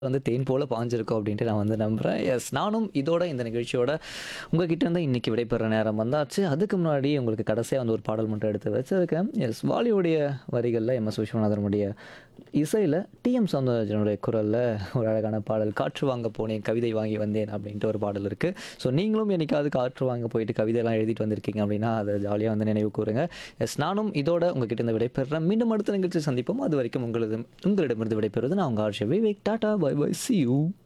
வந்து தேன் போல பாஞ்சிருக்கும் அப்படின்ட்டு நான் வந்து நம்புகிறேன் எஸ் நானும் இதோட இந்த நிகழ்ச்சியோட உங்ககிட்ட இருந்து இன்னைக்கு விடைபெற நேரம் வந்தாச்சு அதுக்கு முன்னாடி உங்களுக்கு கடைசியாக வந்து ஒரு பாடல் மட்டும் எடுத்து வச்சிருக்கேன் எஸ் வாலியுடைய வரிகளில் எம் எஸ் விஸ்வநாதனுடைய இசையில் டிஎம் சௌந்தரராஜனுடைய குரலில் ஒரு அழகான பாடல் காற்று வாங்க போனேன் கவிதை வாங்கி வந்தேன் அப்படின்ட்டு ஒரு பாடல் இருக்குது ஸோ நீங்களும் என்னைக்காவது காற்று வாங்க போயிட்டு கவிதையெல்லாம் எழுதிட்டு வந்திருக்கீங்க அப்படின்னா அதை ஜாலியாக வந்து நினைவு கூறுங்க எஸ் நானும் இதோட உங்ககிட்ட இருந்து விடைபெறுறேன் மீண்டும் அடுத்த நிகழ்ச்சி சந்திப்போம் அது வரைக்கும் உங்களது உங்களிடமிருந்து விடைபெறுவது நான் உங்கள் Arshi Vivek tata bye bye see you